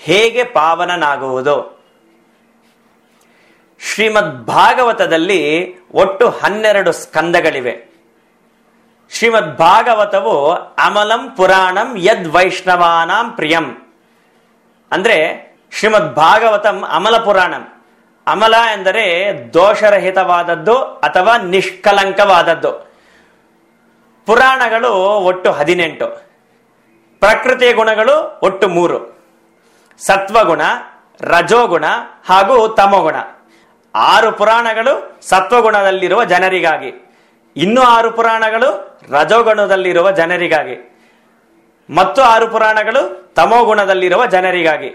ಹೇಗೆ ಪಾವನನಾಗುವುದು ಶ್ರೀಮದ್ ಭಾಗವತದಲ್ಲಿ ಒಟ್ಟು ಹನ್ನೆರಡು ಸ್ಕಂದಗಳಿವೆ ಶ್ರೀಮದ್ ಭಾಗವತವು ಅಮಲಂ ಪುರಾಣಂ ಯದ್ ವೈಷ್ಣವಾನಾಂ ಪ್ರಿಯಂ ಅಂದ್ರೆ ಶ್ರೀಮದ್ ಭಾಗವತಂ ಅಮಲ ಪುರಾಣಂ ಅಮಲ ಎಂದರೆ ದೋಷರಹಿತವಾದದ್ದು ಅಥವಾ ನಿಷ್ಕಲಂಕವಾದದ್ದು ಪುರಾಣಗಳು ಒಟ್ಟು ಹದಿನೆಂಟು ಪ್ರಕೃತಿಯ ಗುಣಗಳು ಒಟ್ಟು ಮೂರು ಸತ್ವಗುಣ ರಜೋಗುಣ ಹಾಗೂ ತಮೋಗುಣ ಆರು ಪುರಾಣಗಳು ಸತ್ವಗುಣದಲ್ಲಿರುವ ಜನರಿಗಾಗಿ ಇನ್ನು ಆರು ಪುರಾಣಗಳು ರಜೋಗುಣದಲ್ಲಿರುವ ಜನರಿಗಾಗಿ ಮತ್ತು ಆರು ಪುರಾಣಗಳು ತಮೋಗುಣದಲ್ಲಿರುವ ಜನರಿಗಾಗಿ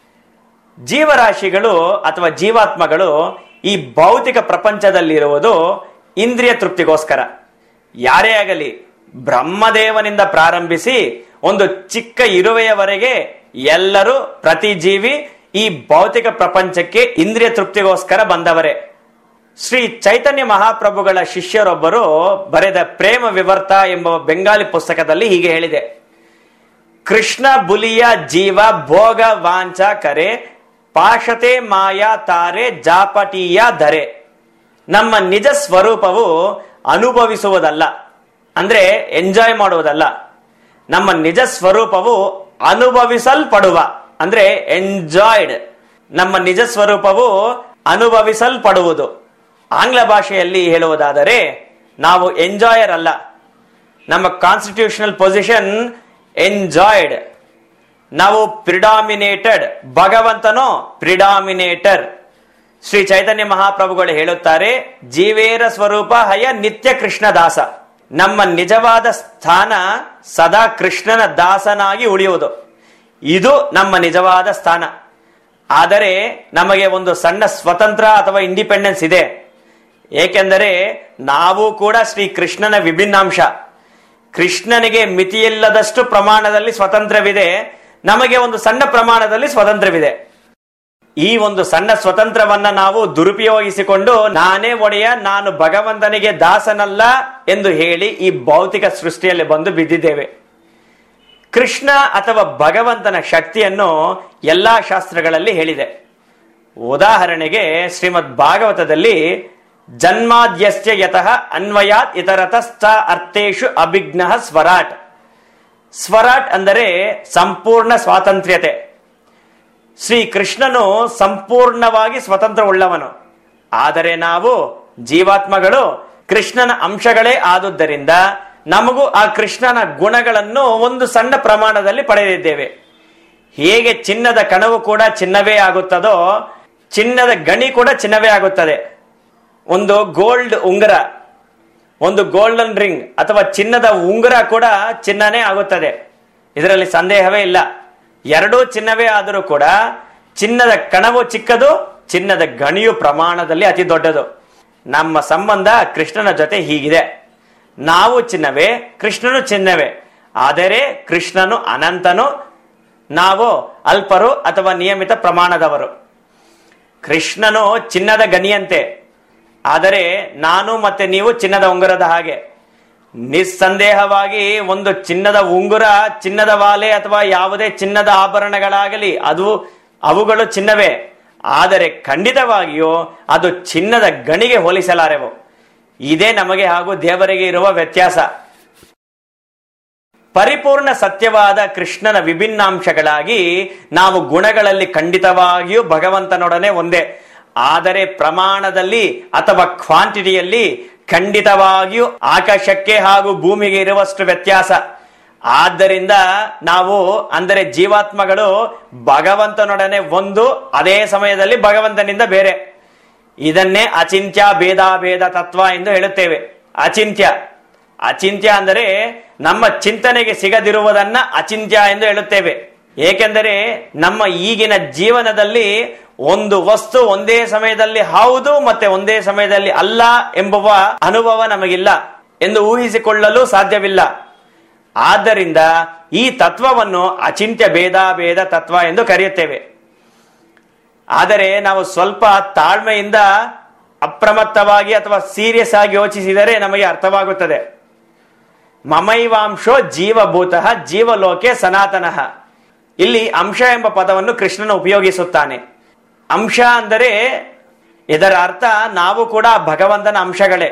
ಜೀವರಾಶಿಗಳು ಅಥವಾ ಜೀವಾತ್ಮಗಳು ಈ ಭೌತಿಕ ಪ್ರಪಂಚದಲ್ಲಿರುವುದು ಇಂದ್ರಿಯ ತೃಪ್ತಿಗೋಸ್ಕರ ಯಾರೇ ಆಗಲಿ ಬ್ರಹ್ಮದೇವನಿಂದ ಪ್ರಾರಂಭಿಸಿ ಒಂದು ಚಿಕ್ಕ ಇರುವೆಯವರೆಗೆ ಎಲ್ಲರೂ ಪ್ರತಿ ಜೀವಿ ಈ ಭೌತಿಕ ಪ್ರಪಂಚಕ್ಕೆ ಇಂದ್ರಿಯ ತೃಪ್ತಿಗೋಸ್ಕರ ಬಂದವರೇ ಶ್ರೀ ಚೈತನ್ಯ ಮಹಾಪ್ರಭುಗಳ ಶಿಷ್ಯರೊಬ್ಬರು ಬರೆದ ಪ್ರೇಮ ವಿವರ್ತ ಎಂಬ ಬೆಂಗಾಲಿ ಪುಸ್ತಕದಲ್ಲಿ ಹೀಗೆ ಹೇಳಿದೆ ಕೃಷ್ಣ ಬುಲಿಯ ಜೀವ ಭೋಗ ವಾಂಚ ಕರೆ ಪಾಶತೆ ಮಾಯಾ ತಾರೆ ಜಾಪಟೀಯ ಧರೆ ನಮ್ಮ ನಿಜ ಸ್ವರೂಪವು ಅನುಭವಿಸುವುದಲ್ಲ ಅಂದ್ರೆ ಎಂಜಾಯ್ ಮಾಡುವುದಲ್ಲ ನಮ್ಮ ನಿಜ ಸ್ವರೂಪವು ಅನುಭವಿಸಲ್ಪಡುವ ಅಂದ್ರೆ ಎಂಜಾಯ್ಡ್ ನಮ್ಮ ನಿಜ ಸ್ವರೂಪವು ಅನುಭವಿಸಲ್ಪಡುವುದು ಆಂಗ್ಲ ಭಾಷೆಯಲ್ಲಿ ಹೇಳುವುದಾದರೆ ನಾವು ಎಂಜಾಯರ್ ಅಲ್ಲ ನಮ್ಮ ಕಾನ್ಸ್ಟಿಟ್ಯೂಷನಲ್ ಪೊಸಿಷನ್ ಎಂಜಾಯ್ಡ್ ನಾವು ಪ್ರಿಡಾಮಿನೇಟೆಡ್ ಭಗವಂತನೋ ಪ್ರಿಡಾಮಿನೇಟರ್ ಶ್ರೀ ಚೈತನ್ಯ ಮಹಾಪ್ರಭುಗಳು ಹೇಳುತ್ತಾರೆ ಜೀವೇರ ಸ್ವರೂಪ ಹಯ ನಿತ್ಯ ಕೃಷ್ಣ ದಾಸ ನಮ್ಮ ನಿಜವಾದ ಸ್ಥಾನ ಸದಾ ಕೃಷ್ಣನ ದಾಸನಾಗಿ ಉಳಿಯುವುದು ಇದು ನಮ್ಮ ನಿಜವಾದ ಸ್ಥಾನ ಆದರೆ ನಮಗೆ ಒಂದು ಸಣ್ಣ ಸ್ವತಂತ್ರ ಅಥವಾ ಇಂಡಿಪೆಂಡೆನ್ಸ್ ಇದೆ ಏಕೆಂದರೆ ನಾವು ಕೂಡ ಶ್ರೀ ಕೃಷ್ಣನ ವಿಭಿನ್ನಾಂಶ ಕೃಷ್ಣನಿಗೆ ಮಿತಿಯಿಲ್ಲದಷ್ಟು ಪ್ರಮಾಣದಲ್ಲಿ ಸ್ವತಂತ್ರವಿದೆ ನಮಗೆ ಒಂದು ಸಣ್ಣ ಪ್ರಮಾಣದಲ್ಲಿ ಸ್ವತಂತ್ರವಿದೆ ಈ ಒಂದು ಸಣ್ಣ ಸ್ವತಂತ್ರವನ್ನ ನಾವು ದುರುಪಯೋಗಿಸಿಕೊಂಡು ನಾನೇ ಒಡೆಯ ನಾನು ಭಗವಂತನಿಗೆ ದಾಸನಲ್ಲ ಎಂದು ಹೇಳಿ ಈ ಭೌತಿಕ ಸೃಷ್ಟಿಯಲ್ಲಿ ಬಂದು ಬಿದ್ದಿದ್ದೇವೆ ಕೃಷ್ಣ ಅಥವಾ ಭಗವಂತನ ಶಕ್ತಿಯನ್ನು ಎಲ್ಲಾ ಶಾಸ್ತ್ರಗಳಲ್ಲಿ ಹೇಳಿದೆ ಉದಾಹರಣೆಗೆ ಶ್ರೀಮದ್ ಭಾಗವತದಲ್ಲಿ ಜನ್ಮಾದ್ಯಸ್ಯ ಯತಃ ಅನ್ವಯಾತ್ ಇತರತಶ್ಚ ಅರ್ಥೇಶು ಅಭಿಜ್ಞ ಸ್ವರಾಟ್ ಸ್ವರಾಟ್ ಅಂದರೆ ಸಂಪೂರ್ಣ ಸ್ವಾತಂತ್ರ್ಯತೆ ಶ್ರೀ ಕೃಷ್ಣನು ಸಂಪೂರ್ಣವಾಗಿ ಸ್ವತಂತ್ರ ಉಳ್ಳವನು ಆದರೆ ನಾವು ಜೀವಾತ್ಮಗಳು ಕೃಷ್ಣನ ಅಂಶಗಳೇ ಆದುದರಿಂದ ನಮಗೂ ಆ ಕೃಷ್ಣನ ಗುಣಗಳನ್ನು ಒಂದು ಸಣ್ಣ ಪ್ರಮಾಣದಲ್ಲಿ ಪಡೆದಿದ್ದೇವೆ ಹೇಗೆ ಚಿನ್ನದ ಕಣವು ಕೂಡ ಚಿನ್ನವೇ ಆಗುತ್ತದೋ ಚಿನ್ನದ ಗಣಿ ಕೂಡ ಚಿನ್ನವೇ ಆಗುತ್ತದೆ ಒಂದು ಗೋಲ್ಡ್ ಉಂಗುರ ಒಂದು ಗೋಲ್ಡನ್ ರಿಂಗ್ ಅಥವಾ ಚಿನ್ನದ ಉಂಗುರ ಕೂಡ ಚಿನ್ನನೇ ಆಗುತ್ತದೆ ಇದರಲ್ಲಿ ಸಂದೇಹವೇ ಇಲ್ಲ ಎರಡೂ ಚಿನ್ನವೇ ಆದರೂ ಕೂಡ ಚಿನ್ನದ ಕಣವು ಚಿಕ್ಕದು ಚಿನ್ನದ ಗಣಿಯು ಪ್ರಮಾಣದಲ್ಲಿ ಅತಿ ದೊಡ್ಡದು ನಮ್ಮ ಸಂಬಂಧ ಕೃಷ್ಣನ ಜೊತೆ ಹೀಗಿದೆ ನಾವು ಚಿನ್ನವೇ ಕೃಷ್ಣನು ಚಿನ್ನವೇ ಆದರೆ ಕೃಷ್ಣನು ಅನಂತನು ನಾವು ಅಲ್ಪರು ಅಥವಾ ನಿಯಮಿತ ಪ್ರಮಾಣದವರು ಕೃಷ್ಣನು ಚಿನ್ನದ ಗನಿಯಂತೆ ಆದರೆ ನಾನು ಮತ್ತೆ ನೀವು ಚಿನ್ನದ ಉಂಗುರದ ಹಾಗೆ ನಿಸ್ಸಂದೇಹವಾಗಿ ಒಂದು ಚಿನ್ನದ ಉಂಗುರ ಚಿನ್ನದ ವಾಲೆ ಅಥವಾ ಯಾವುದೇ ಚಿನ್ನದ ಆಭರಣಗಳಾಗಲಿ ಅದು ಅವುಗಳು ಚಿನ್ನವೇ ಆದರೆ ಖಂಡಿತವಾಗಿಯೂ ಅದು ಚಿನ್ನದ ಗಣಿಗೆ ಹೋಲಿಸಲಾರೆವು ಇದೇ ನಮಗೆ ಹಾಗೂ ದೇವರಿಗೆ ಇರುವ ವ್ಯತ್ಯಾಸ ಪರಿಪೂರ್ಣ ಸತ್ಯವಾದ ಕೃಷ್ಣನ ವಿಭಿನ್ನಾಂಶಗಳಾಗಿ ನಾವು ಗುಣಗಳಲ್ಲಿ ಖಂಡಿತವಾಗಿಯೂ ಭಗವಂತನೊಡನೆ ಒಂದೇ ಆದರೆ ಪ್ರಮಾಣದಲ್ಲಿ ಅಥವಾ ಕ್ವಾಂಟಿಟಿಯಲ್ಲಿ ಖಂಡಿತವಾಗಿಯೂ ಆಕಾಶಕ್ಕೆ ಹಾಗೂ ಭೂಮಿಗೆ ಇರುವಷ್ಟು ವ್ಯತ್ಯಾಸ ಆದ್ದರಿಂದ ನಾವು ಅಂದರೆ ಜೀವಾತ್ಮಗಳು ಭಗವಂತನೊಡನೆ ಒಂದು ಅದೇ ಸಮಯದಲ್ಲಿ ಭಗವಂತನಿಂದ ಬೇರೆ ಇದನ್ನೇ ಅಚಿಂತ್ಯ ಭೇದಾಭೇದ ತತ್ವ ಎಂದು ಹೇಳುತ್ತೇವೆ ಅಚಿಂತ್ಯ ಅಚಿಂತ್ಯ ಅಂದರೆ ನಮ್ಮ ಚಿಂತನೆಗೆ ಸಿಗದಿರುವುದನ್ನ ಅಚಿಂತ್ಯ ಎಂದು ಹೇಳುತ್ತೇವೆ ಏಕೆಂದರೆ ನಮ್ಮ ಈಗಿನ ಜೀವನದಲ್ಲಿ ಒಂದು ವಸ್ತು ಒಂದೇ ಸಮಯದಲ್ಲಿ ಹೌದು ಮತ್ತೆ ಒಂದೇ ಸಮಯದಲ್ಲಿ ಅಲ್ಲ ಎಂಬುವ ಅನುಭವ ನಮಗಿಲ್ಲ ಎಂದು ಊಹಿಸಿಕೊಳ್ಳಲು ಸಾಧ್ಯವಿಲ್ಲ ಆದ್ದರಿಂದ ಈ ತತ್ವವನ್ನು ಅಚಿಂತ್ಯ ಭೇದಾಭೇದ ತತ್ವ ಎಂದು ಕರೆಯುತ್ತೇವೆ ಆದರೆ ನಾವು ಸ್ವಲ್ಪ ತಾಳ್ಮೆಯಿಂದ ಅಪ್ರಮತ್ತವಾಗಿ ಅಥವಾ ಸೀರಿಯಸ್ ಆಗಿ ಯೋಚಿಸಿದರೆ ನಮಗೆ ಅರ್ಥವಾಗುತ್ತದೆ ಮಮೈವಾಂಶೋ ಜೀವಭೂತ ಜೀವಲೋಕೆ ಸನಾತನಃ ಇಲ್ಲಿ ಅಂಶ ಎಂಬ ಪದವನ್ನು ಕೃಷ್ಣನ ಉಪಯೋಗಿಸುತ್ತಾನೆ ಅಂಶ ಅಂದರೆ ಇದರ ಅರ್ಥ ನಾವು ಕೂಡ ಭಗವಂತನ ಅಂಶಗಳೇ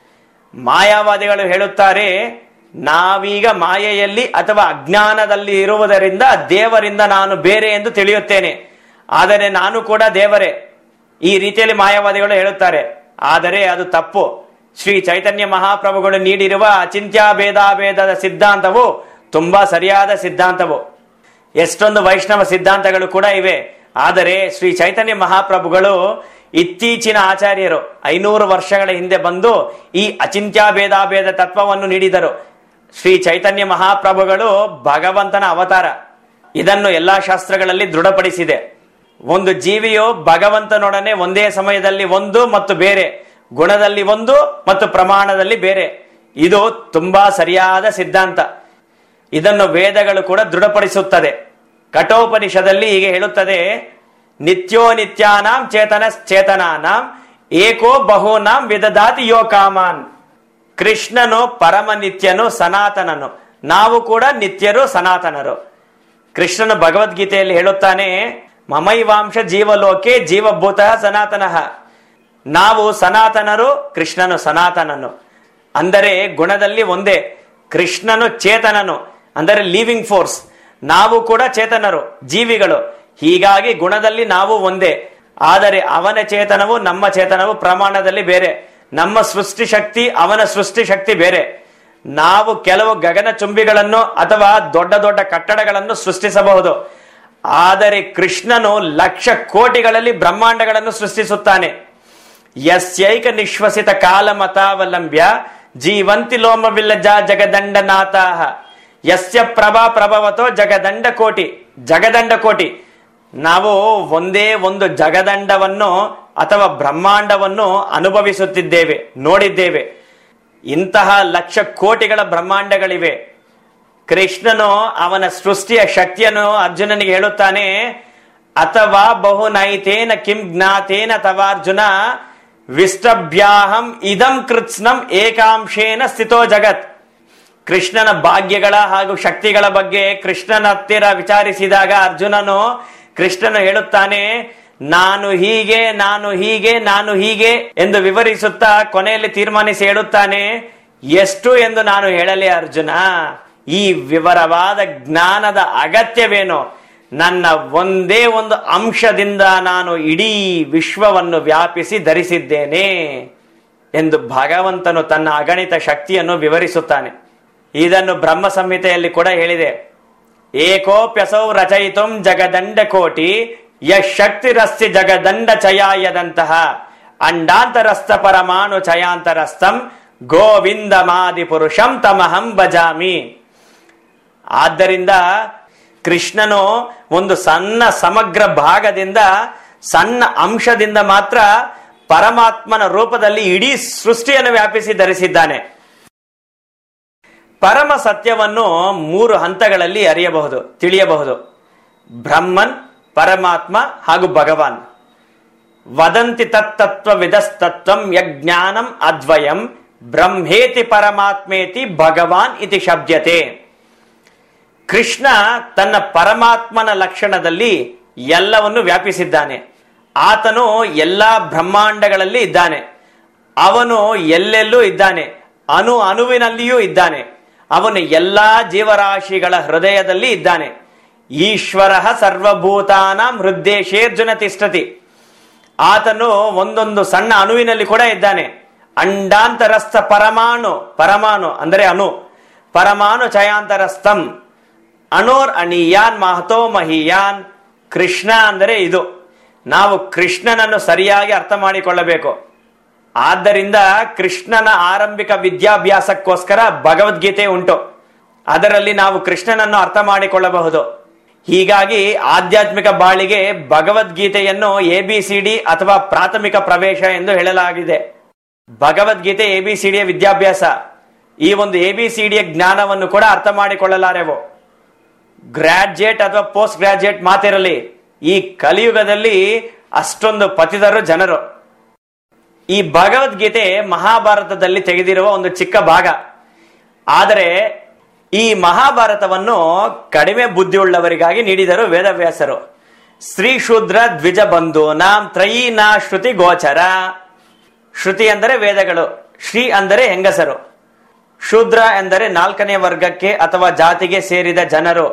ಮಾಯಾವಾದಿಗಳು ಹೇಳುತ್ತಾರೆ ನಾವೀಗ ಮಾಯೆಯಲ್ಲಿ ಅಥವಾ ಅಜ್ಞಾನದಲ್ಲಿ ಇರುವುದರಿಂದ ದೇವರಿಂದ ನಾನು ಬೇರೆ ಎಂದು ತಿಳಿಯುತ್ತೇನೆ ಆದರೆ ನಾನು ಕೂಡ ದೇವರೇ ಈ ರೀತಿಯಲ್ಲಿ ಮಾಯಾವಾದಿಗಳು ಹೇಳುತ್ತಾರೆ ಆದರೆ ಅದು ತಪ್ಪು ಶ್ರೀ ಚೈತನ್ಯ ಮಹಾಪ್ರಭುಗಳು ನೀಡಿರುವ ಅಚಿಂತ್ಯ ಭೇದಾಭೇದದ ಸಿದ್ಧಾಂತವು ತುಂಬಾ ಸರಿಯಾದ ಸಿದ್ಧಾಂತವು ಎಷ್ಟೊಂದು ವೈಷ್ಣವ ಸಿದ್ಧಾಂತಗಳು ಕೂಡ ಇವೆ ಆದರೆ ಶ್ರೀ ಚೈತನ್ಯ ಮಹಾಪ್ರಭುಗಳು ಇತ್ತೀಚಿನ ಆಚಾರ್ಯರು ಐನೂರು ವರ್ಷಗಳ ಹಿಂದೆ ಬಂದು ಈ ಅಚಿಂತ್ಯ ಭೇದಾಭೇದ ತತ್ವವನ್ನು ನೀಡಿದರು ಶ್ರೀ ಚೈತನ್ಯ ಮಹಾಪ್ರಭುಗಳು ಭಗವಂತನ ಅವತಾರ ಇದನ್ನು ಎಲ್ಲಾ ಶಾಸ್ತ್ರಗಳಲ್ಲಿ ದೃಢಪಡಿಸಿದೆ ಒಂದು ಜೀವಿಯು ಭಗವಂತನೊಡನೆ ಒಂದೇ ಸಮಯದಲ್ಲಿ ಒಂದು ಮತ್ತು ಬೇರೆ ಗುಣದಲ್ಲಿ ಒಂದು ಮತ್ತು ಪ್ರಮಾಣದಲ್ಲಿ ಬೇರೆ ಇದು ತುಂಬಾ ಸರಿಯಾದ ಸಿದ್ಧಾಂತ ಇದನ್ನು ವೇದಗಳು ಕೂಡ ದೃಢಪಡಿಸುತ್ತದೆ ಕಠೋಪನಿಷದಲ್ಲಿ ಹೀಗೆ ಹೇಳುತ್ತದೆ ನಿತ್ಯೋ ನಿತ್ಯಾನಾಂ ಚೇತನ ಚೇತನಾನಾಂ ಏಕೋ ಬಹುನಾಂ ವಿದದಾತಿ ಯೋ ಕಾಮಾನ್ ಕೃಷ್ಣನು ಪರಮ ನಿತ್ಯನು ಸನಾತನನು ನಾವು ಕೂಡ ನಿತ್ಯರು ಸನಾತನರು ಕೃಷ್ಣನು ಭಗವದ್ಗೀತೆಯಲ್ಲಿ ಹೇಳುತ್ತಾನೆ ಮಮೈವಾಂಶ ಜೀವಲೋಕೆ ಜೀವಭೂತ ಸನಾತನಃ ನಾವು ಸನಾತನರು ಕೃಷ್ಣನು ಸನಾತನನು ಅಂದರೆ ಗುಣದಲ್ಲಿ ಒಂದೇ ಕೃಷ್ಣನು ಚೇತನನು ಅಂದರೆ ಲಿವಿಂಗ್ ಫೋರ್ಸ್ ನಾವು ಕೂಡ ಚೇತನರು ಜೀವಿಗಳು ಹೀಗಾಗಿ ಗುಣದಲ್ಲಿ ನಾವು ಒಂದೇ ಆದರೆ ಅವನ ಚೇತನವು ನಮ್ಮ ಚೇತನವು ಪ್ರಮಾಣದಲ್ಲಿ ಬೇರೆ ನಮ್ಮ ಸೃಷ್ಟಿ ಶಕ್ತಿ ಅವನ ಸೃಷ್ಟಿ ಶಕ್ತಿ ಬೇರೆ ನಾವು ಕೆಲವು ಗಗನ ಚುಂಬಿಗಳನ್ನು ಅಥವಾ ದೊಡ್ಡ ದೊಡ್ಡ ಕಟ್ಟಡಗಳನ್ನು ಸೃಷ್ಟಿಸಬಹುದು ಆದರೆ ಕೃಷ್ಣನು ಲಕ್ಷ ಕೋಟಿಗಳಲ್ಲಿ ಬ್ರಹ್ಮಾಂಡಗಳನ್ನು ಸೃಷ್ಟಿಸುತ್ತಾನೆ ಯಸ್ಯೈಕ ನಿಶ್ವಸಿತ ಕಾಲಮತಾವಲಂಬ್ಯ ಜೀವಂತಿ ಲೋಮವಿಲ್ಲಜ ಜಗದಂಡನಾಥಾಹ ಯಸ್ಯ ಪ್ರಭಾ ಪ್ರಭವತೋ ಜಗದಂಡ ಕೋಟಿ ಜಗದಂಡ ಕೋಟಿ ನಾವು ಒಂದೇ ಒಂದು ಜಗದಂಡವನ್ನು ಅಥವಾ ಬ್ರಹ್ಮಾಂಡವನ್ನು ಅನುಭವಿಸುತ್ತಿದ್ದೇವೆ ನೋಡಿದ್ದೇವೆ ಇಂತಹ ಲಕ್ಷ ಕೋಟಿಗಳ ಬ್ರಹ್ಮಾಂಡಗಳಿವೆ ಕೃಷ್ಣನು ಅವನ ಸೃಷ್ಟಿಯ ಶಕ್ತಿಯನ್ನು ಅರ್ಜುನನಿಗೆ ಹೇಳುತ್ತಾನೆ ಅಥವಾ ಬಹು ನೈತೇನ ಕಿಂ ಜ್ಞಾತೇನ ತವಾರ್ಜುನ ವಿಷ್ಟಭ್ಯಾಹಂ ಇದಂ ಕೃತ್ಸ್ನಂ ಏಕಾಂಶೇನ ಸ್ಥಿತೋ ಜಗತ್ ಕೃಷ್ಣನ ಭಾಗ್ಯಗಳ ಹಾಗೂ ಶಕ್ತಿಗಳ ಬಗ್ಗೆ ಕೃಷ್ಣನ ಹತ್ತಿರ ವಿಚಾರಿಸಿದಾಗ ಅರ್ಜುನನು ಕೃಷ್ಣನು ಹೇಳುತ್ತಾನೆ ನಾನು ಹೀಗೆ ನಾನು ಹೀಗೆ ನಾನು ಹೀಗೆ ಎಂದು ವಿವರಿಸುತ್ತಾ ಕೊನೆಯಲ್ಲಿ ತೀರ್ಮಾನಿಸಿ ಹೇಳುತ್ತಾನೆ ಎಷ್ಟು ಎಂದು ನಾನು ಹೇಳಲಿ ಅರ್ಜುನ ಈ ವಿವರವಾದ ಜ್ಞಾನದ ಅಗತ್ಯವೇನು ನನ್ನ ಒಂದೇ ಒಂದು ಅಂಶದಿಂದ ನಾನು ಇಡೀ ವಿಶ್ವವನ್ನು ವ್ಯಾಪಿಸಿ ಧರಿಸಿದ್ದೇನೆ ಎಂದು ಭಗವಂತನು ತನ್ನ ಅಗಣಿತ ಶಕ್ತಿಯನ್ನು ವಿವರಿಸುತ್ತಾನೆ ಇದನ್ನು ಬ್ರಹ್ಮ ಸಂಹಿತೆಯಲ್ಲಿ ಕೂಡ ಹೇಳಿದೆ ಏಕೋಪ್ಯಸೌ ರಚಯಿತುಂ ಜಗದಂಡ ಕೋಟಿ ಯಶಕ್ತಿರಸ್ತಿ ಜಗದಂಡ ಚಯಾಯದಂತಹ ಅಂಡಾಂತರಸ್ಥ ಪರಮಾಣು ಚಯಾಂತರಸ್ಥಂ ಗೋವಿಂದ ಮಾದಿ ಪುರುಷಂ ತಮಹಂ ಭಜಾಮಿ ಆದ್ದರಿಂದ ಕೃಷ್ಣನು ಒಂದು ಸಣ್ಣ ಸಮಗ್ರ ಭಾಗದಿಂದ ಸಣ್ಣ ಅಂಶದಿಂದ ಮಾತ್ರ ಪರಮಾತ್ಮನ ರೂಪದಲ್ಲಿ ಇಡೀ ಸೃಷ್ಟಿಯನ್ನು ವ್ಯಾಪಿಸಿ ಧರಿಸಿದ್ದಾನೆ ಪರಮ ಸತ್ಯವನ್ನು ಮೂರು ಹಂತಗಳಲ್ಲಿ ಅರಿಯಬಹುದು ತಿಳಿಯಬಹುದು ಬ್ರಹ್ಮನ್ ಪರಮಾತ್ಮ ಹಾಗೂ ಭಗವಾನ್ ವದಂತಿ ತತ್ತತ್ವ ವಿಧಸ್ತತ್ವಂ ಯಜ್ಞಾನಂ ಅದ್ವಯಂ ಬ್ರಹ್ಮೇತಿ ಪರಮಾತ್ಮೇತಿ ಭಗವಾನ್ ಇತಿ ಶಬ್ದತೆ ಕೃಷ್ಣ ತನ್ನ ಪರಮಾತ್ಮನ ಲಕ್ಷಣದಲ್ಲಿ ಎಲ್ಲವನ್ನು ವ್ಯಾಪಿಸಿದ್ದಾನೆ ಆತನು ಎಲ್ಲಾ ಬ್ರಹ್ಮಾಂಡಗಳಲ್ಲಿ ಇದ್ದಾನೆ ಅವನು ಎಲ್ಲೆಲ್ಲೂ ಇದ್ದಾನೆ ಅಣು ಅಣುವಿನಲ್ಲಿಯೂ ಇದ್ದಾನೆ ಅವನು ಎಲ್ಲಾ ಜೀವರಾಶಿಗಳ ಹೃದಯದಲ್ಲಿ ಇದ್ದಾನೆ ಈಶ್ವರ ಸರ್ವಭೂತಾನಾಂ ಹೃದ್ದೇಶೇರ್ಜುನ ತಿಷ್ಠತಿ ಆತನು ಒಂದೊಂದು ಸಣ್ಣ ಅಣುವಿನಲ್ಲಿ ಕೂಡ ಇದ್ದಾನೆ ಅಂಡಾಂತರಸ್ಥ ಪರಮಾಣು ಪರಮಾಣು ಅಂದರೆ ಅಣು ಪರಮಾಣು ಚಯಾಂತರಸ್ಥಂ ಅಣೋರ್ ಅಣಿಯಾನ್ ಮಹತೋ ಮಹಿಯಾನ್ ಕೃಷ್ಣ ಅಂದರೆ ಇದು ನಾವು ಕೃಷ್ಣನನ್ನು ಸರಿಯಾಗಿ ಅರ್ಥ ಮಾಡಿಕೊಳ್ಳಬೇಕು ಆದ್ದರಿಂದ ಕೃಷ್ಣನ ಆರಂಭಿಕ ವಿದ್ಯಾಭ್ಯಾಸಕ್ಕೋಸ್ಕರ ಭಗವದ್ಗೀತೆ ಉಂಟು ಅದರಲ್ಲಿ ನಾವು ಕೃಷ್ಣನನ್ನು ಅರ್ಥ ಮಾಡಿಕೊಳ್ಳಬಹುದು ಹೀಗಾಗಿ ಆಧ್ಯಾತ್ಮಿಕ ಬಾಳಿಗೆ ಭಗವದ್ಗೀತೆಯನ್ನು ಎ ಬಿ ಸಿ ಡಿ ಅಥವಾ ಪ್ರಾಥಮಿಕ ಪ್ರವೇಶ ಎಂದು ಹೇಳಲಾಗಿದೆ ಭಗವದ್ಗೀತೆ ಎ ಬಿ ಸಿ ಡಿಯ ವಿದ್ಯಾಭ್ಯಾಸ ಈ ಒಂದು ಎ ಬಿ ಸಿ ಡಿಯ ಜ್ಞಾನವನ್ನು ಕೂಡ ಅರ್ಥ ಮಾಡಿಕೊಳ್ಳಲಾರೆವು ಗ್ರಾಡ್ಯುಯೇಟ್ ಅಥವಾ ಪೋಸ್ಟ್ ಗ್ರಾಡ್ಯುಯೇಟ್ ಮಾತಿರಲಿ ಈ ಕಲಿಯುಗದಲ್ಲಿ ಅಷ್ಟೊಂದು ಪತಿದರು ಜನರು ಈ ಭಗವದ್ಗೀತೆ ಮಹಾಭಾರತದಲ್ಲಿ ತೆಗೆದಿರುವ ಒಂದು ಚಿಕ್ಕ ಭಾಗ ಆದರೆ ಈ ಮಹಾಭಾರತವನ್ನು ಕಡಿಮೆ ಬುದ್ಧಿಯುಳ್ಳವರಿಗಾಗಿ ನೀಡಿದರು ವೇದವ್ಯಾಸರು ಸ್ತ್ರೀ ಶೂದ್ರ ದ್ವಿಜ ಬಂಧು ನಾಂ ತ್ರಯೀ ನಾ ಶ್ರುತಿ ಗೋಚರ ಶ್ರುತಿ ಅಂದರೆ ವೇದಗಳು ಶ್ರೀ ಅಂದರೆ ಹೆಂಗಸರು ಶೂದ್ರ ಎಂದರೆ ನಾಲ್ಕನೇ ವರ್ಗಕ್ಕೆ ಅಥವಾ ಜಾತಿಗೆ ಸೇರಿದ ಜನರು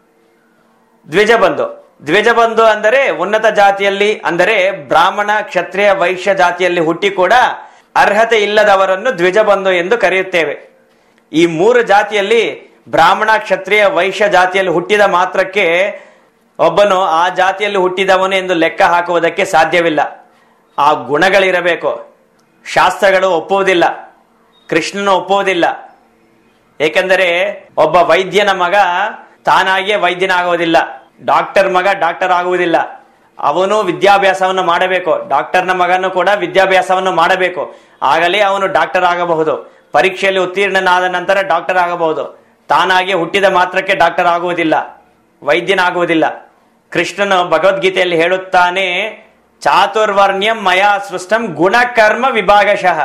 ದ್ವಿಜಬಂಧು ದ್ವಿಜಬಂಧು ಅಂದರೆ ಉನ್ನತ ಜಾತಿಯಲ್ಲಿ ಅಂದರೆ ಬ್ರಾಹ್ಮಣ ಕ್ಷತ್ರಿಯ ವೈಶ್ಯ ಜಾತಿಯಲ್ಲಿ ಹುಟ್ಟಿ ಕೂಡ ಅರ್ಹತೆ ಇಲ್ಲದವರನ್ನು ದ್ವಿಜಬಂಧು ಎಂದು ಕರೆಯುತ್ತೇವೆ ಈ ಮೂರು ಜಾತಿಯಲ್ಲಿ ಬ್ರಾಹ್ಮಣ ಕ್ಷತ್ರಿಯ ವೈಶ್ಯ ಜಾತಿಯಲ್ಲಿ ಹುಟ್ಟಿದ ಮಾತ್ರಕ್ಕೆ ಒಬ್ಬನು ಆ ಜಾತಿಯಲ್ಲಿ ಹುಟ್ಟಿದವನು ಎಂದು ಲೆಕ್ಕ ಹಾಕುವುದಕ್ಕೆ ಸಾಧ್ಯವಿಲ್ಲ ಆ ಗುಣಗಳಿರಬೇಕು ಶಾಸ್ತ್ರಗಳು ಒಪ್ಪುವುದಿಲ್ಲ ಕೃಷ್ಣನು ಒಪ್ಪುವುದಿಲ್ಲ ಏಕೆಂದರೆ ಒಬ್ಬ ವೈದ್ಯನ ಮಗ ತಾನಾಗಿಯೇ ವೈದ್ಯನಾಗುವುದಿಲ್ಲ ಡಾಕ್ಟರ್ ಮಗ ಡಾಕ್ಟರ್ ಆಗುವುದಿಲ್ಲ ಅವನು ವಿದ್ಯಾಭ್ಯಾಸವನ್ನು ಮಾಡಬೇಕು ಡಾಕ್ಟರ್ನ ಮಗನು ಕೂಡ ವಿದ್ಯಾಭ್ಯಾಸವನ್ನು ಮಾಡಬೇಕು ಆಗಲೇ ಅವನು ಡಾಕ್ಟರ್ ಆಗಬಹುದು ಪರೀಕ್ಷೆಯಲ್ಲಿ ಉತ್ತೀರ್ಣನಾದ ನಂತರ ಡಾಕ್ಟರ್ ಆಗಬಹುದು ತಾನಾಗಿ ಹುಟ್ಟಿದ ಮಾತ್ರಕ್ಕೆ ಡಾಕ್ಟರ್ ಆಗುವುದಿಲ್ಲ ವೈದ್ಯನಾಗುವುದಿಲ್ಲ ಕೃಷ್ಣನು ಭಗವದ್ಗೀತೆಯಲ್ಲಿ ಹೇಳುತ್ತಾನೆ ಚಾತುರ್ವರ್ಣ್ಯಂ ಮಯಾ ಸೃಷ್ಟಂ ಗುಣಕರ್ಮ ವಿಭಾಗಶಃ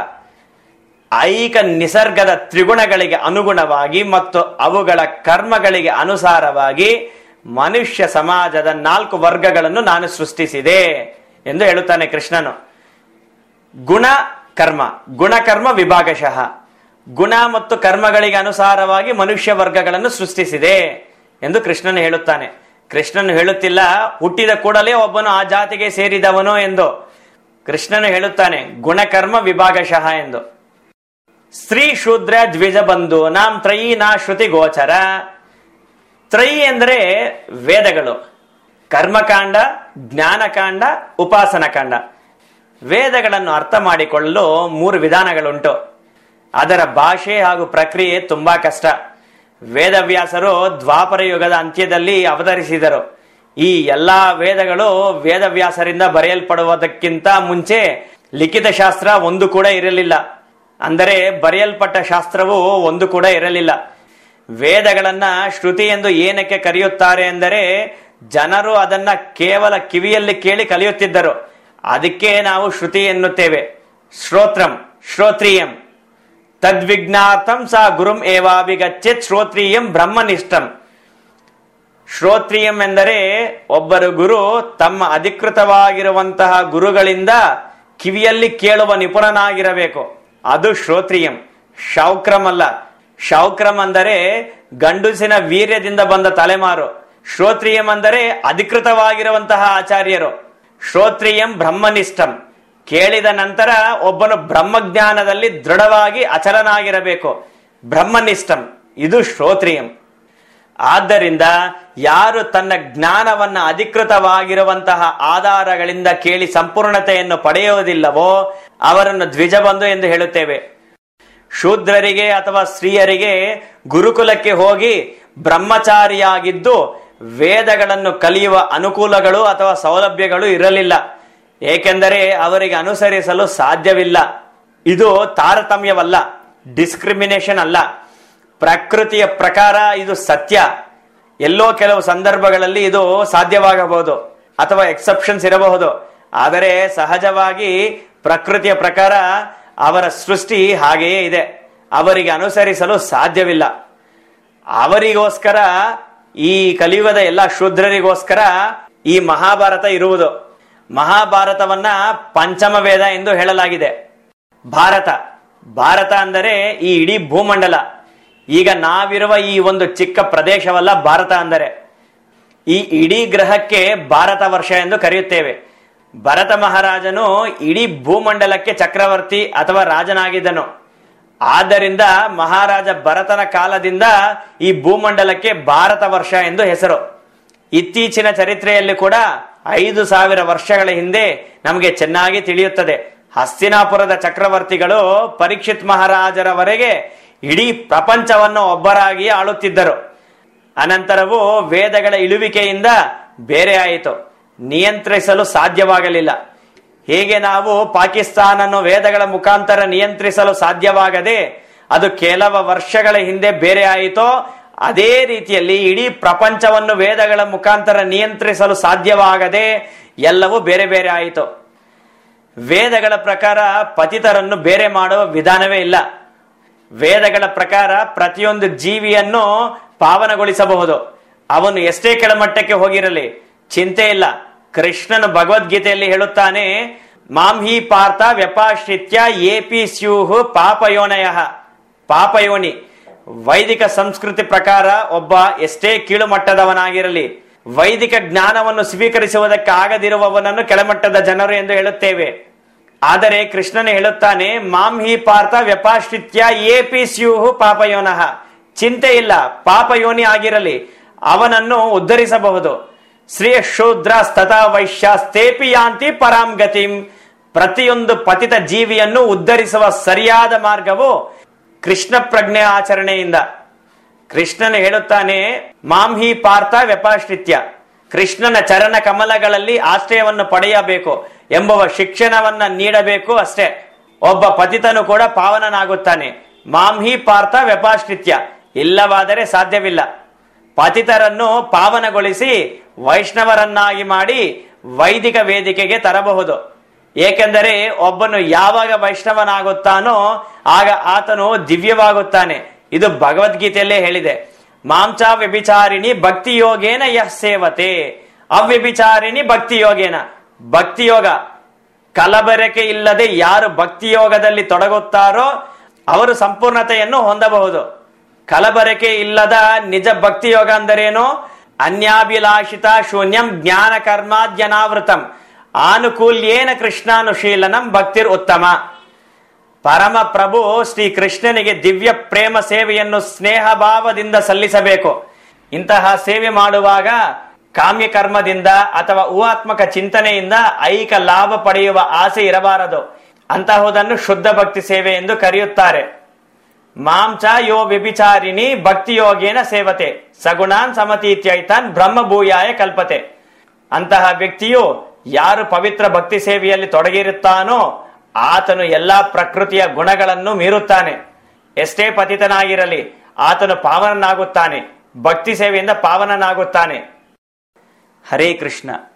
ಐಕ ನಿಸರ್ಗದ ತ್ರಿಗುಣಗಳಿಗೆ ಅನುಗುಣವಾಗಿ ಮತ್ತು ಅವುಗಳ ಕರ್ಮಗಳಿಗೆ ಅನುಸಾರವಾಗಿ ಮನುಷ್ಯ ಸಮಾಜದ ನಾಲ್ಕು ವರ್ಗಗಳನ್ನು ನಾನು ಸೃಷ್ಟಿಸಿದೆ ಎಂದು ಹೇಳುತ್ತಾನೆ ಕೃಷ್ಣನು ಗುಣ ಕರ್ಮ ಗುಣಕರ್ಮ ವಿಭಾಗಶಃ ಗುಣ ಮತ್ತು ಕರ್ಮಗಳಿಗೆ ಅನುಸಾರವಾಗಿ ಮನುಷ್ಯ ವರ್ಗಗಳನ್ನು ಸೃಷ್ಟಿಸಿದೆ ಎಂದು ಕೃಷ್ಣನು ಹೇಳುತ್ತಾನೆ ಕೃಷ್ಣನು ಹೇಳುತ್ತಿಲ್ಲ ಹುಟ್ಟಿದ ಕೂಡಲೇ ಒಬ್ಬನು ಆ ಜಾತಿಗೆ ಸೇರಿದವನು ಎಂದು ಕೃಷ್ಣನು ಹೇಳುತ್ತಾನೆ ಗುಣಕರ್ಮ ವಿಭಾಗಶಃ ಎಂದು ಸ್ತ್ರೀ ಶೂದ್ರ ದ್ವಿಜ ಬಂಧು ನಾಂ ತ್ರಯೀ ನಾ ಶ್ರುತಿ ಗೋಚರ ತ್ರಯಿ ಎಂದರೆ ವೇದಗಳು ಕರ್ಮಕಾಂಡ ಜ್ಞಾನಕಾಂಡ ಉಪಾಸನಕಾಂಡ ವೇದಗಳನ್ನು ಅರ್ಥ ಮಾಡಿಕೊಳ್ಳಲು ಮೂರು ವಿಧಾನಗಳುಂಟು ಅದರ ಭಾಷೆ ಹಾಗೂ ಪ್ರಕ್ರಿಯೆ ತುಂಬಾ ಕಷ್ಟ ವೇದವ್ಯಾಸರು ದ್ವಾಪರ ಯುಗದ ಅಂತ್ಯದಲ್ಲಿ ಅವತರಿಸಿದರು ಈ ಎಲ್ಲಾ ವೇದಗಳು ವೇದವ್ಯಾಸರಿಂದ ಬರೆಯಲ್ಪಡುವುದಕ್ಕಿಂತ ಮುಂಚೆ ಲಿಖಿತ ಶಾಸ್ತ್ರ ಒಂದು ಕೂಡ ಇರಲಿಲ್ಲ ಅಂದರೆ ಬರೆಯಲ್ಪಟ್ಟ ಶಾಸ್ತ್ರವು ಒಂದು ಕೂಡ ಇರಲಿಲ್ಲ ವೇದಗಳನ್ನ ಶ್ರುತಿ ಎಂದು ಏನಕ್ಕೆ ಕರೆಯುತ್ತಾರೆ ಎಂದರೆ ಜನರು ಅದನ್ನ ಕೇವಲ ಕಿವಿಯಲ್ಲಿ ಕೇಳಿ ಕಲಿಯುತ್ತಿದ್ದರು ಅದಕ್ಕೆ ನಾವು ಶ್ರುತಿ ಎನ್ನುತ್ತೇವೆ ಶ್ರೋತ್ರಂ ಶ್ರೋತ್ರಿಯಂ ತದ್ವಿಜ್ಞಾತಂ ಸಾ ಗುರುಂ ಏವಾಭಿಗಚ್ಚೆತ್ ಶ್ರೋತ್ರಿಯಂ ಬ್ರಹ್ಮನಿಷ್ಠಂ ಶ್ರೋತ್ರಿಯಂ ಎಂದರೆ ಒಬ್ಬರು ಗುರು ತಮ್ಮ ಅಧಿಕೃತವಾಗಿರುವಂತಹ ಗುರುಗಳಿಂದ ಕಿವಿಯಲ್ಲಿ ಕೇಳುವ ನಿಪುಣನಾಗಿರಬೇಕು ಅದು ಶ್ರೋತ್ರಿಯಂ ಶೌಕ್ರಂ ಅಲ್ಲ ಶೌಕ್ರಂ ಅಂದರೆ ಗಂಡುಸಿನ ವೀರ್ಯದಿಂದ ಬಂದ ತಲೆಮಾರು ಶ್ರೋತ್ರಿಯಂ ಅಂದರೆ ಅಧಿಕೃತವಾಗಿರುವಂತಹ ಆಚಾರ್ಯರು ಶ್ರೋತ್ರಿಯಂ ಬ್ರಹ್ಮನಿಷ್ಠಂ ಕೇಳಿದ ನಂತರ ಒಬ್ಬನು ಬ್ರಹ್ಮಜ್ಞಾನದಲ್ಲಿ ದೃಢವಾಗಿ ಅಚಲನಾಗಿರಬೇಕು ಬ್ರಹ್ಮನಿಷ್ಠಂ ಇದು ಶ್ರೋತ್ರಿಯಂ ಆದ್ದರಿಂದ ಯಾರು ತನ್ನ ಜ್ಞಾನವನ್ನ ಅಧಿಕೃತವಾಗಿರುವಂತಹ ಆಧಾರಗಳಿಂದ ಕೇಳಿ ಸಂಪೂರ್ಣತೆಯನ್ನು ಪಡೆಯುವುದಿಲ್ಲವೋ ಅವರನ್ನು ದ್ವಿಜಬಂಧು ಎಂದು ಹೇಳುತ್ತೇವೆ ಶೂದ್ರರಿಗೆ ಅಥವಾ ಸ್ತ್ರೀಯರಿಗೆ ಗುರುಕುಲಕ್ಕೆ ಹೋಗಿ ಬ್ರಹ್ಮಚಾರಿಯಾಗಿದ್ದು ವೇದಗಳನ್ನು ಕಲಿಯುವ ಅನುಕೂಲಗಳು ಅಥವಾ ಸೌಲಭ್ಯಗಳು ಇರಲಿಲ್ಲ ಏಕೆಂದರೆ ಅವರಿಗೆ ಅನುಸರಿಸಲು ಸಾಧ್ಯವಿಲ್ಲ ಇದು ತಾರತಮ್ಯವಲ್ಲ ಡಿಸ್ಕ್ರಿಮಿನೇಷನ್ ಅಲ್ಲ ಪ್ರಕೃತಿಯ ಪ್ರಕಾರ ಇದು ಸತ್ಯ ಎಲ್ಲೋ ಕೆಲವು ಸಂದರ್ಭಗಳಲ್ಲಿ ಇದು ಸಾಧ್ಯವಾಗಬಹುದು ಅಥವಾ ಎಕ್ಸೆಪ್ಷನ್ಸ್ ಇರಬಹುದು ಆದರೆ ಸಹಜವಾಗಿ ಪ್ರಕೃತಿಯ ಪ್ರಕಾರ ಅವರ ಸೃಷ್ಟಿ ಹಾಗೆಯೇ ಇದೆ ಅವರಿಗೆ ಅನುಸರಿಸಲು ಸಾಧ್ಯವಿಲ್ಲ ಅವರಿಗೋಸ್ಕರ ಈ ಕಲಿಯುಗದ ಎಲ್ಲ ಶೂದ್ರರಿಗೋಸ್ಕರ ಈ ಮಹಾಭಾರತ ಇರುವುದು ಮಹಾಭಾರತವನ್ನ ಪಂಚಮ ವೇದ ಎಂದು ಹೇಳಲಾಗಿದೆ ಭಾರತ ಭಾರತ ಅಂದರೆ ಈ ಇಡೀ ಭೂಮಂಡಲ ಈಗ ನಾವಿರುವ ಈ ಒಂದು ಚಿಕ್ಕ ಪ್ರದೇಶವಲ್ಲ ಭಾರತ ಅಂದರೆ ಈ ಇಡೀ ಗ್ರಹಕ್ಕೆ ಭಾರತ ವರ್ಷ ಎಂದು ಕರೆಯುತ್ತೇವೆ ಭರತ ಮಹಾರಾಜನು ಇಡೀ ಭೂಮಂಡಲಕ್ಕೆ ಚಕ್ರವರ್ತಿ ಅಥವಾ ರಾಜನಾಗಿದ್ದನು ಆದ್ದರಿಂದ ಮಹಾರಾಜ ಭರತನ ಕಾಲದಿಂದ ಈ ಭೂಮಂಡಲಕ್ಕೆ ಭಾರತ ವರ್ಷ ಎಂದು ಹೆಸರು ಇತ್ತೀಚಿನ ಚರಿತ್ರೆಯಲ್ಲಿ ಕೂಡ ಐದು ಸಾವಿರ ವರ್ಷಗಳ ಹಿಂದೆ ನಮಗೆ ಚೆನ್ನಾಗಿ ತಿಳಿಯುತ್ತದೆ ಹಸ್ತಿನಾಪುರದ ಚಕ್ರವರ್ತಿಗಳು ಪರೀಕ್ಷಿತ್ ಮಹಾರಾಜರವರೆಗೆ ಇಡೀ ಪ್ರಪಂಚವನ್ನು ಒಬ್ಬರಾಗಿ ಆಳುತ್ತಿದ್ದರು ಅನಂತರವೂ ವೇದಗಳ ಇಳುವಿಕೆಯಿಂದ ಬೇರೆ ಆಯಿತು ನಿಯಂತ್ರಿಸಲು ಸಾಧ್ಯವಾಗಲಿಲ್ಲ ಹೇಗೆ ನಾವು ಪಾಕಿಸ್ತಾನನ್ನು ವೇದಗಳ ಮುಖಾಂತರ ನಿಯಂತ್ರಿಸಲು ಸಾಧ್ಯವಾಗದೆ ಅದು ಕೆಲವ ವರ್ಷಗಳ ಹಿಂದೆ ಬೇರೆ ಆಯಿತೋ ಅದೇ ರೀತಿಯಲ್ಲಿ ಇಡೀ ಪ್ರಪಂಚವನ್ನು ವೇದಗಳ ಮುಖಾಂತರ ನಿಯಂತ್ರಿಸಲು ಸಾಧ್ಯವಾಗದೆ ಎಲ್ಲವೂ ಬೇರೆ ಬೇರೆ ಆಯಿತು ವೇದಗಳ ಪ್ರಕಾರ ಪತಿತರನ್ನು ಬೇರೆ ಮಾಡುವ ವಿಧಾನವೇ ಇಲ್ಲ ವೇದಗಳ ಪ್ರಕಾರ ಪ್ರತಿಯೊಂದು ಜೀವಿಯನ್ನು ಪಾವನಗೊಳಿಸಬಹುದು ಅವನು ಎಷ್ಟೇ ಕೆಳಮಟ್ಟಕ್ಕೆ ಹೋಗಿರಲಿ ಚಿಂತೆ ಇಲ್ಲ ಕೃಷ್ಣನು ಭಗವದ್ಗೀತೆಯಲ್ಲಿ ಹೇಳುತ್ತಾನೆ ಮಾಂಹಿ ಪಾರ್ಥ ವ್ಯಪಾಶ್ರಿತ್ಯ ಎಪಿ ಸ್ಯೂಹು ಪಾಪಯೋನಯ ಪಾಪಯೋನಿ ವೈದಿಕ ಸಂಸ್ಕೃತಿ ಪ್ರಕಾರ ಒಬ್ಬ ಎಷ್ಟೇ ಕೀಳು ಮಟ್ಟದವನಾಗಿರಲಿ ವೈದಿಕ ಜ್ಞಾನವನ್ನು ಸ್ವೀಕರಿಸುವುದಕ್ಕೆ ಆಗದಿರುವವನನ್ನು ಕೆಳಮಟ್ಟದ ಜನರು ಎಂದು ಹೇಳುತ್ತೇವೆ ಆದರೆ ಕೃಷ್ಣನು ಹೇಳುತ್ತಾನೆ ಮಾಂ ಹಿ ಪಾರ್ಥ ವ್ಯಪಾಶ್ರಿತ್ಯ ಎಪಿ ಸ್ಯೂಹು ಪಾಪಯೋನಃ ಚಿಂತೆ ಇಲ್ಲ ಪಾಪಯೋನಿ ಆಗಿರಲಿ ಅವನನ್ನು ಉದ್ಧರಿಸಬಹುದು ಶ್ರೀ ಶೂದ್ರ ತಥಾ ವೈಶ್ಯ ಸ್ಥೇಪಿ ಯಾಂತಿ ಪರಾಂ ಗತಿಂ ಪ್ರತಿಯೊಂದು ಪತಿತ ಜೀವಿಯನ್ನು ಉದ್ಧರಿಸುವ ಸರಿಯಾದ ಮಾರ್ಗವು ಕೃಷ್ಣ ಪ್ರಜ್ಞೆ ಆಚರಣೆಯಿಂದ ಕೃಷ್ಣನು ಹೇಳುತ್ತಾನೆ ಮಾಂ ಹಿ ಪಾರ್ಥ ವ್ಯಪಾಶ್ರಿತ್ಯ ಕೃಷ್ಣನ ಚರಣ ಕಮಲಗಳಲ್ಲಿ ಆಶ್ರಯವನ್ನು ಪಡೆಯಬೇಕು ಎಂಬುವ ಶಿಕ್ಷಣವನ್ನ ನೀಡಬೇಕು ಅಷ್ಟೇ ಒಬ್ಬ ಪತಿತನು ಕೂಡ ಪಾವನನಾಗುತ್ತಾನೆ ಮಾಂ ಹಿ ಪಾರ್ಥ ವ್ಯಪಾಶ್ರಿತ್ಯ ಇಲ್ಲವಾದರೆ ಸಾಧ್ಯವಿಲ್ಲ ಪತಿತರನ್ನು ಪಾವನಗೊಳಿಸಿ ವೈಷ್ಣವರನ್ನಾಗಿ ಮಾಡಿ ವೈದಿಕ ವೇದಿಕೆಗೆ ತರಬಹುದು ಏಕೆಂದರೆ ಒಬ್ಬನು ಯಾವಾಗ ವೈಷ್ಣವನಾಗುತ್ತಾನೋ ಆಗ ಆತನು ದಿವ್ಯವಾಗುತ್ತಾನೆ ಇದು ಭಗವದ್ಗೀತೆಯಲ್ಲೇ ಹೇಳಿದೆ ಮಾಂಚ ವ್ಯಭಿಚಾರಿಣಿ ಭಕ್ತಿ ಯೋಗೇನ ಯಃ ಸೇವತೆ ಅವ್ಯಭಿಚಾರಿಣಿ ಭಕ್ತಿ ಯೋಗೇನ ಭಕ್ತಿ ಯೋಗ ಕಲಬೆರಕೆ ಇಲ್ಲದೆ ಯಾರು ಭಕ್ತಿ ಯೋಗದಲ್ಲಿ ತೊಡಗುತ್ತಾರೋ ಅವರು ಸಂಪೂರ್ಣತೆಯನ್ನು ಹೊಂದಬಹುದು ಕಲಬರಕೆ ಇಲ್ಲದ ನಿಜ ಭಕ್ತಿ ಯೋಗ ಅಂದರೇನು ಅನ್ಯಾಭಿಲಾಷಿತ ಶೂನ್ಯಂ ಜ್ಞಾನ ಕರ್ಮಾದ್ಯನಾವೃತಂ ಆನುಕೂಲ್ಯೇನ ಕೃಷ್ಣಾನುಶೀಲನಂ ಭಕ್ತಿರ್ ಉತ್ತಮ ಪರಮ ಪ್ರಭು ಶ್ರೀ ಕೃಷ್ಣನಿಗೆ ದಿವ್ಯ ಪ್ರೇಮ ಸೇವೆಯನ್ನು ಸ್ನೇಹ ಭಾವದಿಂದ ಸಲ್ಲಿಸಬೇಕು ಇಂತಹ ಸೇವೆ ಮಾಡುವಾಗ ಕಾಮ್ಯ ಕರ್ಮದಿಂದ ಅಥವಾ ಊಹಾತ್ಮಕ ಚಿಂತನೆಯಿಂದ ಐಕ ಲಾಭ ಪಡೆಯುವ ಆಸೆ ಇರಬಾರದು ಅಂತಹುದನ್ನು ಶುದ್ಧ ಭಕ್ತಿ ಸೇವೆ ಎಂದು ಕರೆಯುತ್ತಾರೆ ಮಾಂಚ ಯೋ ವ್ಯಭಿಚಾರಿಣಿ ಭಕ್ತಿ ಯೋಗೇನ ಸೇವತೆ ಸಗುಣಾನ್ ಸಮತೀತ್ಯೈತಾನ್ ಬ್ರಹ್ಮಭೂಯಾಯ ಕಲ್ಪತೆ ಅಂತಹ ವ್ಯಕ್ತಿಯು ಯಾರು ಪವಿತ್ರ ಭಕ್ತಿ ಸೇವೆಯಲ್ಲಿ ತೊಡಗಿರುತ್ತಾನೋ ಆತನು ಎಲ್ಲಾ ಪ್ರಕೃತಿಯ ಗುಣಗಳನ್ನು ಮೀರುತ್ತಾನೆ ಎಷ್ಟೇ ಪತಿತನಾಗಿರಲಿ ಆತನು ಪಾವನನಾಗುತ್ತಾನೆ ಭಕ್ತಿ ಸೇವೆಯಿಂದ ಪಾವನನಾಗುತ್ತಾನೆ ಹರೇ ಕೃಷ್ಣ